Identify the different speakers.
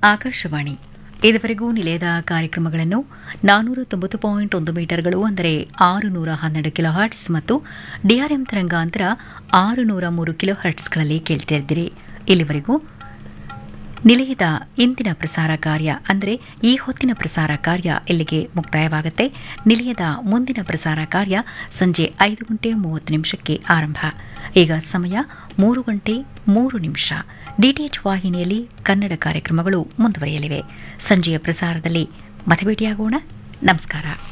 Speaker 1: ಆಕಾಶವಾಣಿ ಇದುವರೆಗೂ ನಿಲಯದ ಕಾರ್ಯಕ್ರಮಗಳನ್ನು ನಾನೂರ ತೊಂಬತ್ತು ಪಾಯಿಂಟ್ ಒಂದು ಮೀಟರ್ಗಳು ಅಂದರೆ ಆರು ನೂರ ಹನ್ನೆರಡು ಕಿಲೋ ಹರ್ಟ್ಸ್ ಮತ್ತು ಡಿಆರ್ಎಂ ತರಂಗಾಂತರ ಆರು ನೂರ ಮೂರು ಕಿಲೋ ಹರ್ಟ್ಸ್ಗಳಲ್ಲಿ ಕೇಳ್ತಿದ್ದಿರಿ ಇಲ್ಲಿವರೆಗೂ ನಿಲಯದ ಇಂದಿನ ಪ್ರಸಾರ ಕಾರ್ಯ ಅಂದರೆ ಈ ಹೊತ್ತಿನ ಪ್ರಸಾರ ಕಾರ್ಯ ಇಲ್ಲಿಗೆ ಮುಕ್ತಾಯವಾಗುತ್ತೆ ನಿಲಯದ ಮುಂದಿನ ಪ್ರಸಾರ ಕಾರ್ಯ ಸಂಜೆ ಐದು ಗಂಟೆ ಮೂವತ್ತು ನಿಮಿಷಕ್ಕೆ ಆರಂಭ ಈಗ ಸಮಯ ಮೂರು ಗಂಟೆ ಮೂರು ನಿಮಿಷ ಡಿಟಿಎಚ್ ವಾಹಿನಿಯಲ್ಲಿ ಕನ್ನಡ ಕಾರ್ಯಕ್ರಮಗಳು ಮುಂದುವರಿಯಲಿವೆ ಸಂಜೆಯ ಪ್ರಸಾರದಲ್ಲಿ ಮತ್ತೆ ಭೇಟಿಯಾಗೋಣ ನಮಸ್ಕಾರ